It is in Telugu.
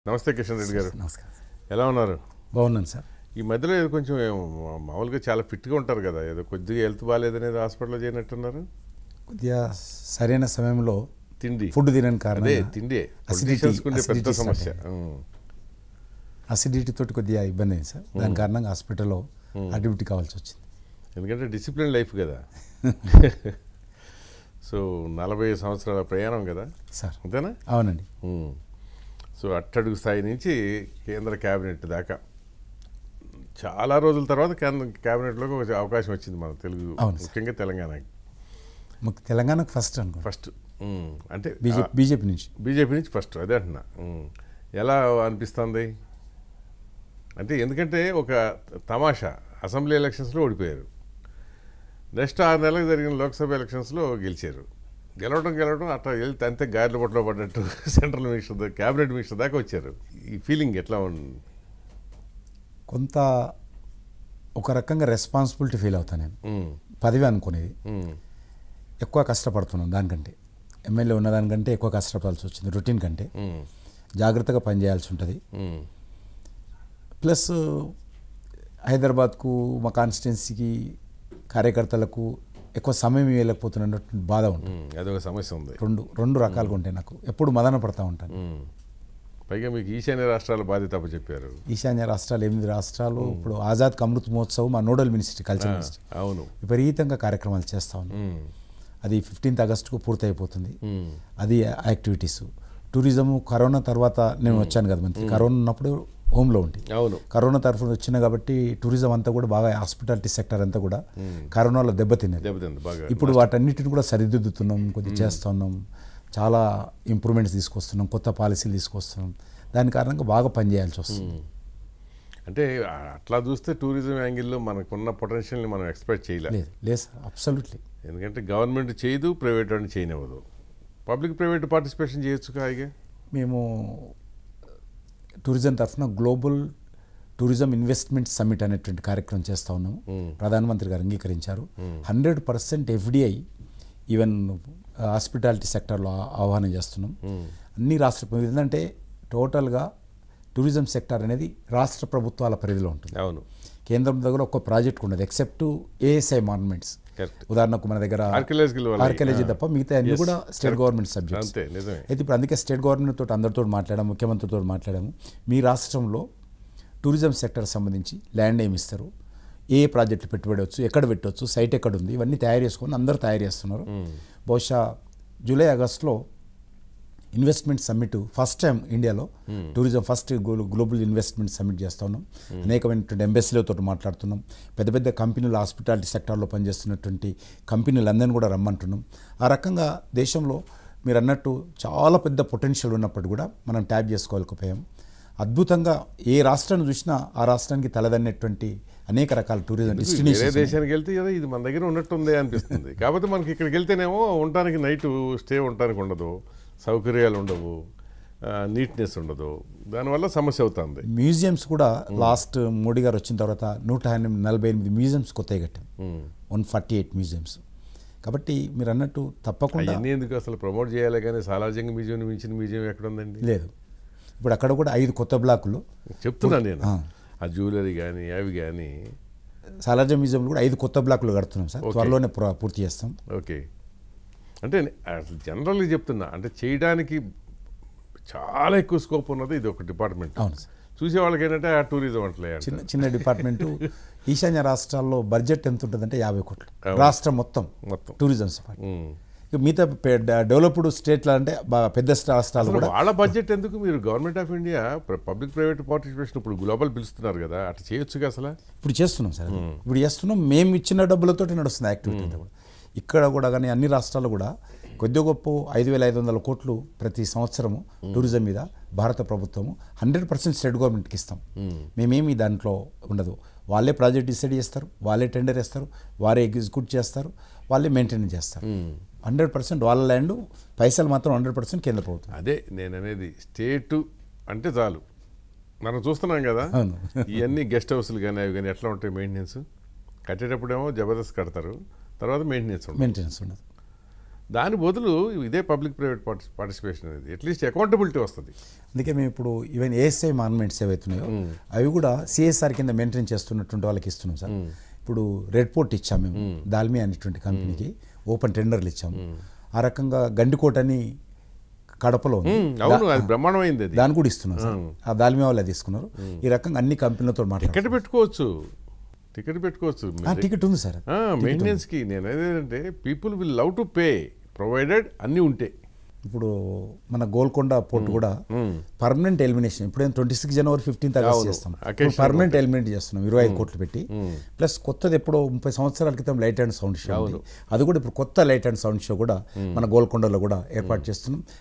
నమస్తే కిషన్ రెడ్డి గారు నమస్కారం సార్. ఎలా ఉన్నారు బాగున్నాను సార్ ఈ మధ్యలో ఏదో కొంచెం ఏం- మామూలుగా చాలా ఫిట్గా ఉంటారు కదా ఏదో కొద్దిగా హెల్త్ బాగాలేదనేది హాస్పిటల్లో చేయనట్టున్నారు కొద్దిగా సరైన సమయంలో తిండి ఫుడ్ తినని అదే కారణంగా తిండి acidity- Politicians కు ఉండే పెద్ద acidity సమస్య start ఉం. అసిడిటీ తోటి కొద్దిగా ఇబ్బంది అయింది సార్ దాని కారణంగా హాస్పిటల్లో అడ్మిట్ కావాల్సి వచ్చింది ఎందుకంటే డిసిప్లిన్ లైఫ్ కదా సో నలభై సంవత్సరాల ప్రయాణం కదా సార్ అంతేనా అవునండి ఉం. సో అట్టడుగు స్థాయి నుంచి కేంద్ర క్యాబినెట్ దాకా చాలా రోజుల తర్వాత కేంద్ర క్యాబినెట్లోకి ఒక అవకాశం వచ్చింది మన తెలుగు అవును సార్. ముఖ్యంగా తెలంగాణకి మాకు తెలంగాణకు ఫస్ట్ అనుకో ఫస్ట్ ఉం. అంటే బీజేపీ బీజేపీ నుంచి బీజేపీ నుంచి ఫస్ట్ అదే అంటున్నా ఉం. ఎలా అనిపిస్తుంది అంటే ఎందుకంటే ఒక తమాషా అసెంబ్లీ ఎలక్షన్స్లో ఓడిపోయారు నెక్స్ట్ ఆరు నెలలకు జరిగిన లోక్సభ ఎలక్షన్స్లో గెలిచారు గెలవడం గెలవడం అట్లా వెళ్తే అంతే గాలిలో పొట్టలో పడ్డట్టు సెంట్రల్ మినిస్టర్ దాకా క్యాబినెట్ మినిస్టర్ దాకా వచ్చారు ఈ ఫీలింగ్ ఎట్లా ఉంది కొంత ఒక రకంగా రెస్పాన్సిబిలిటీ ఫీల్ అవుతాను నేను ఉం. పదవి అనుకునేది ఉం. ఎక్కువ కష్టపడుతున్నాను దానికంటే ఎమ్మెల్యే ఉన్న దానికంటే ఎక్కువ కష్టపడాల్సి వచ్చింది రొటీన్ కంటే ఉం. జాగ్రత్తగా పనిచేయాల్సి ఉంటుంది ఉం. ప్లస్ హైదరాబాద్కు మా కాన్స్టిట్యున్సీకి కార్యకర్తలకు ఎక్కువ సమయం ఇవ్వలేకపోతున్నటువంటి బాధ ఉంటుంది ఉం. అదొక సమస్య ఉంది రెండు రెండు రకాలుగా ఉంటాయి నాకు ఎప్పుడు మదన పడతా ఉంటాను ఉం. పైగా మీకు ఈశాన్య రాష్ట్రాల బాధ్యత అప్పచెప్పారు ఈశాన్య రాష్ట్రాలు ఎనిమిది రాష్ట్రాలు ఇప్పుడు ఆజాద్ అమృత్ మహోత్సవ్ మా నోడల్ మినిస్ట్రీ కల్చర్ మినిస్ట్రీ అవును విపరీతంగా కార్యక్రమాలు చేస్తా ఉన్నాం ఉం. అది ఫిఫ్టీన్త్ ఆగస్టుకు పూర్తయిపోతుంది ఉం. అది యాక్టివిటీస్ టూరిజం కరోనా తర్వాత నేను వచ్చాను కదా మంత్రి కరోనా ఉన్నప్పుడు హోమ్లో ఉండి అవును కరోనా తరఫున వచ్చిన కాబట్టి టూరిజం అంతా కూడా బాగా హాస్పిటాలిటీ సెక్టర్ అంతా కూడా కరోనాలో దెబ్బతిన్నది దెబ్బతింది బాగా ఇప్పుడు వాటన్నిటిని కూడా సరిదిద్దుతున్నాం కొద్దిగా చేస్తున్నాం చాలా ఇంప్రూవ్మెంట్స్ తీసుకొస్తున్నాం కొత్త పాలసీలు తీసుకొస్తున్నాం దాని కారణంగా బాగా పనిచేయాల్సి వస్తుంది అంటే ఆ, అట్లా చూస్తే టూరిజం యాంగిల్లో మనకున్న పొటెన్షియల్ని మనం ఎక్స్పెక్ట్ చేయలేదు లేదు లేదు సార్ అబ్సల్యూట్లీ ఎందుకంటే గవర్నమెంట్ చేయదు ప్రైవేట్ వాడిని చేయనివ్వదు పబ్లిక్ ప్రైవేట్ పార్టిసిపేషన్ చేయొచ్చు హాయిగా మేము టూరిజం తరఫున గ్లోబల్ టూరిజం ఇన్వెస్ట్మెంట్ సమ్మిట్ అనేటువంటి కార్యక్రమం చేస్తూ ఉన్నాము ప్రధానమంత్రి గారు అంగీకరించారు hundred percent FDI even hospitality సెక్టర్లో ఆహ్వానం చేస్తున్నాం అన్ని రాష్ట్ర ప్రభు- ఏంటంటే టోటల్గా టూరిజం సెక్టర్ అనేది రాష్ట్ర ప్రభుత్వాల పరిధిలో ఉంటుంది అవును కేంద్రం దగ్గర ఒక్క ప్రాజెక్ట్ ఉండదు ఎక్సెప్ట్ ఏఎస్ఐ మాన్మెంట్స్ కరెక్ట్ ఉదాహరణకు మన దగ్గర ఆర్కియలాజికల్ ఆర్కియాలజీ తప్ప మిగతా అన్ని కూడా స్టేట్ గవర్నమెంట్ సబ్జెక్ట్స్ అంతే నిజమే అయితే ఇప్పుడు అందుకే స్టేట్ గవర్నమెంట్ తోటి అందరితో మాట్లాడాము ముఖ్యమంత్రితో మాట్లాడాము మీ రాష్ట్రంలో టూరిజం సెక్టర్ సంబంధించి ల్యాండ్ ఏమి ఇస్తారు ఏ ప్రాజెక్టులు పెట్టుబడవచ్చు ఎక్కడ పెట్టవచ్చు సైట్ ఎక్కడ ఉంది ఇవన్నీ తయారు చేసుకొని అందరూ తయారు చేస్తున్నారు బహుశా జూలై ఆగస్టులో ఇన్వెస్ట్మెంట్ సమ్మిట్ ఫస్ట్ టైం ఇండియాలో tourism first global investment summit చేస్తా ఉన్నాం అనేకమైనటువంటి ఎంబెసీలతో మాట్లాడుతున్నాం పెద్ద పెద్ద కంపెనీలు హాస్పిటాలిటీ సెక్టార్లో పనిచేస్తున్నటువంటి కంపెనీలందరినీ కూడా రమ్మంటున్నాం ఆ రకంగా దేశంలో మీరు అన్నట్టు చాలా పెద్ద పొటెన్షియల్ ఉన్నప్పటికీ కూడా మనం ట్యాప్ చేసుకోలేకపోయాం అద్భుతంగా ఏ రాష్ట్రాన్ని చూసినా ఆ రాష్ట్రానికి తలదన్నటువంటి అనేక రకాల టూరిజం వేరే డెస్టినేషన్స్ దేశానికి వెళ్తే కదా ఇది మన దగ్గర ఉన్నట్టుందే అనిపిస్తుంది కాకపోతే మనకి ఇక్కడికి వెళ్తేనేమో ఉండటానికి నైట్ స్టే ఉండటానికి ఉండదు సౌకర్యాలు ఉండవు నీట్నెస్ ఉండదు దానివల్ల సమస్య అవుతుంది మ్యూజియంస్ కూడా లాస్ట్ మోడీ గారు వచ్చిన తర్వాత నూట ఎనిమిది నలభై ఎనిమిది మ్యూజియంస్ కొత్తగా కట్టాం ఉమ్. వన్ ఫార్టీ ఎయిట్ మ్యూజియంస్ కాబట్టి మీరు అన్నట్టు తప్పకుండా అవన్నీ ఎందుకు అసలు ప్రమోట్ చేయాలి కానీ సాలార్జంగ్ మ్యూజియం మించిన మ్యూజియం ఎక్కడ ఉందండి లేదు ఇప్పుడు అక్కడ కూడా ఐదు కొత్త బ్లాకులు చెప్తున్నాను నేను ఆ. ఆ జ్యువెలరీ కానీ అవి కానీ సాలార్జంగ్ మ్యూజియంలో కూడా ఐదు కొత్త బ్లాకులు కడుతున్నాం సార్ త్వరలోనే ప్ర- పూర్తి చేస్తాం ఓకే అంటే అసలు జనరల్గా చెప్తున్నా అంటే చేయడానికి చాలా ఎక్కువ స్కోప్ ఉన్నది ఇది ఒక డిపార్ట్మెంట్ అవును సార్ చూసే వాళ్ళకి ఏంటంటే ఆ టూరిజం అట్లే అంటారు. చిన్న చిన్న డిపార్ట్మెంటు ఈశాన్య రాష్ట్రాల్లో బడ్జెట్ ఎంత ఉంటుందంటే యాభై కోట్లు రాష్ట్రం మొత్తం మొత్తం టూరిజం డిపార్ట్మెంట్ ఉమ్. ఇక మిగతా డెవలప్డ్ స్టేట్లు అంటే బాగా పెద్ద రాష్ట్రాలు అసలు కూడా వాళ్ళ బడ్జెట్ ఎందుకు మీరు government of India public private participation ఇప్పుడు గ్లోబల్ పిలుస్తున్నారు కదా అట్లా చేయొచ్చుగా అసలు ఇప్పుడు చేస్తున్నాం సార్ అది. ఇప్పుడు చేస్తున్నాం మేము ఇచ్చిన డబ్బులతో నడుస్తుంది యాక్టివిటీ అంతా కూడా ఇక్కడ కూడా కానీ అన్ని రాష్ట్రాలు కూడా కొద్ది గొప్ప ఐదు వేల ఐదు వందల కోట్లు ప్రతి సంవత్సరము టూరిజం మీద భారత ప్రభుత్వము హండ్రెడ్ పర్సెంట్ స్టేట్ గవర్నమెంట్కి ఇస్తాం మేమేమి దాంట్లో ఉండదు వాళ్ళే ప్రాజెక్ట్ డిసైడ్ చేస్తారు వాళ్ళే టెండర్ వేస్తారు వారే ఎగ్జిక్యూట్ చేస్తారు వాళ్ళే మెయింటైన్ చేస్తారు హండ్రెడ్ పర్సెంట్ వాళ్ళ ల్యాండ్ పైసలు మాత్రం హండ్రెడ్ పర్సెంట్ కేంద్ర ప్రభుత్వం అదే నేను అనేది స్టేటు అంటే చాలు మనం చూస్తున్నాం కదా అవును. ఇవన్నీ గెస్ట్ హౌస్లు కానీ అవి కానీ ఎట్లా ఉంటాయి మెయింటెనెన్స్ కట్టేటప్పుడేమో జబర్దస్త్ కడతారు తర్వాత మెయింటెనెన్స్ ఉంటుంది మెయింటెనెన్స్ ఉండదు దాని బదులు ఇదే పబ్లిక్ ప్రైవేట్ పార్టిసిపేషన్ అనేది అట్లీస్ట్ అకౌంటబిలిటీ వస్తుంది అందుకే మేము ఇప్పుడు ఈవెన్ ఏఎస్ఐ మాన్మెంట్స్ ఏవైతున్నాయో అవి కూడా సిఎస్ఆర్ కింద మెయింటైన్ చేస్తున్నటువంటి వాళ్ళకి ఇస్తున్నాం సార్ ఇప్పుడు రెడ్ పోర్ట్ ఇచ్చాము మేము దాల్మి అనేటువంటి కంపెనీకి ఓపెన్ టెండర్లు ఇచ్చాము ఆ రకంగా గండికోట అని కడపలో ఉంది. అవును అది బ్రహ్మాండమైంది అది దాన్ని కూడా ఇస్తున్నాం సార్ ఆ దాల్మి వాళ్ళే తీసుకున్నారు ఈ రకంగా అన్ని కంపెనీలతో మాట్లాడారు టికెట్ పెట్టుకోవచ్చు టికెట్ పెట్టుకోవచ్చు ఆ, టికెట్ ఉంది సార్ మెయింటెనెన్స్కి నేను ఏదంటే people will love to pay provided అన్నీ ఉంటే ఇప్పుడు మన గోల్కొండ పోర్ట్ కూడా పర్మనెంట్ ఎలిమినేషన్ ఇప్పుడు twenty six January fifteenth August అవును. చేస్తాం Occasional పర్మనెంట్ ఎలిమినేట్ చేస్తున్నాం ఇరవై ఐదు కోట్లు పెట్టి ప్లస్ కొత్తది ఎప్పుడో ముప్పై సంవత్సరాల క్రితం లైట్ అండ్ సౌండ్ షో ఉంది అది కూడా ఇప్పుడు కొత్త లైట్ అండ్ సౌండ్ షో కూడా మన గోల్కొండలో కూడా ఏర్పాటు చేస్తున్నాం